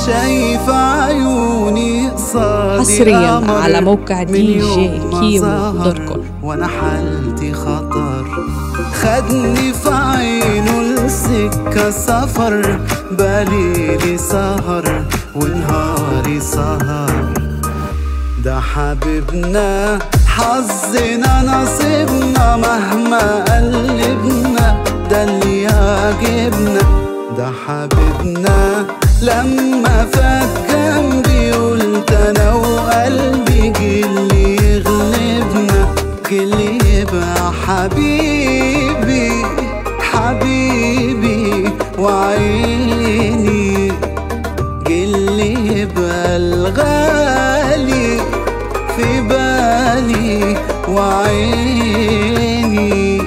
شايف عيوني قصادي حصرياً قمر على موقع من دي جي يوم ما كيمو ظهر دوت كوم. وانا حالتي خطر خدني في عينه السكة سفر باليلي سهر ونهاري سهر ده حبيبنا حظنا نصيبنا مهما قلبنا ده اللي يعجبنا ده حبيبنا لما فات جنبي قلت انا وقلبي جيلي يغلبنا جيلي يبقى حبيبي حبيبي وعيني جيلي يبقى الغالي في بالي وعيني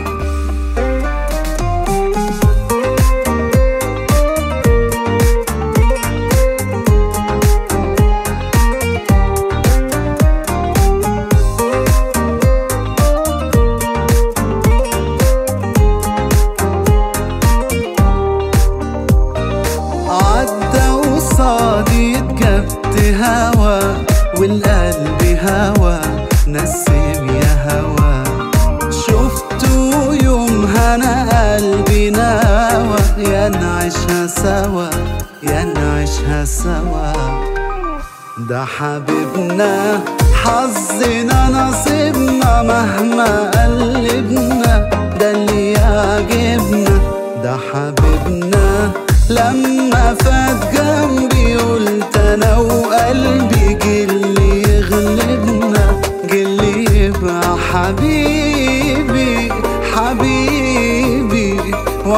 عدى وصادي اتكبت هوا والقلب هوا نسم يا هوا شفته يومها انا قلبي ناوى يا نعيشها سوا يا نعيشها سوا ده حبيبنا حظنا نصيبنا مهما قلبنا ده اللي يعجبنا ده حبيبنا لما فات جنبي قلت انا وقلبي جيلي يغلبنا جيلي يبقى حبيبي حبيبي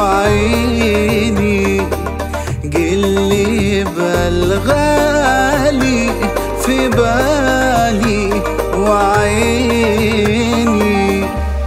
وعيني جيلي يبقى الغالي في بالي وعيني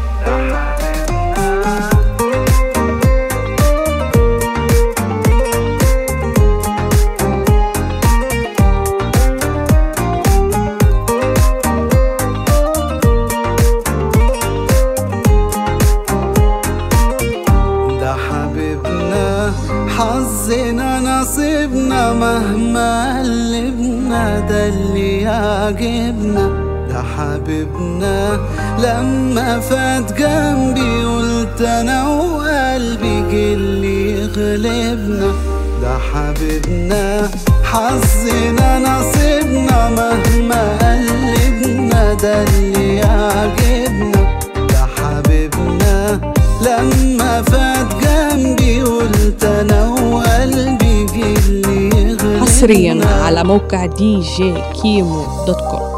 ده حبيبنا حظنا نصيبنا مهما قلبنا ده اللي يعجبنا ده حبيبنا لما فات جنبي قلت انا وقلبي جيلي يغلبنا ده حبيبنا حظنا نصيبنا مهما قلبنا ده اللي يعجبنا ده حبيبنا لما فات جنبي قلت انا وقلبي جيلي يغلبنا حصريا على موقع دي جي كيمو دوت كوم